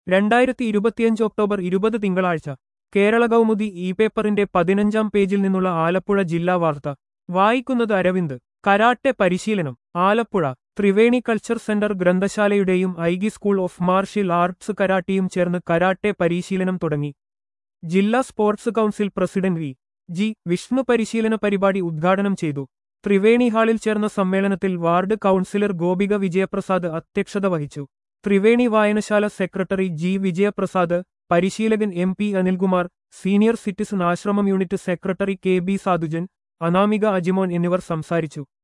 രണ്ടായിരത്തി ഇരുപത്തിയഞ്ച് ഒക്ടോബർ ഇരുപത് തിങ്കളാഴ്ച കേരള കൗമുദി ഇ പേപ്പറിന്റെ പതിനഞ്ചാം പേജിൽ നിന്നുള്ള ആലപ്പുഴ ജില്ലാ വാർത്ത വായിക്കുന്നത് അരവിന്ദ് കരാട്ടെ പരിശീലനം ആലപ്പുഴ ത്രിവേണി കൾച്ചർ സെന്റർ ഗ്രന്ഥശാലയുടെയും ഐഗി സ്കൂൾ ഓഫ് മാർഷ്യൽ ആർട്സ് കരാട്ടിയും ചേർന്ന് കരാട്ടെ പരിശീലനം തുടങ്ങി ജില്ലാ sports council president V G Vishnu പരിശീലന പരിപാടി ഉദ്ഘാടനം ചെയ്തു ത്രിവേണി ഹാളിൽ ചേർന്ന സമ്മേളനത്തിൽ വാർഡ് കൗൺസിലർ ഗോപിക വിജയപ്രസാദ് അധ്യക്ഷത വഹിച്ചു ത്രിവേണി വായനശാല സെക്രട്ടറി ജി വിജയപ്രസാദ് പരിശീലകൻ M P Anilkumar senior citizen Ashramam unit secretary K B Sadhujan Anamika Ajimon എന്നിവർ സംസാരിച്ചു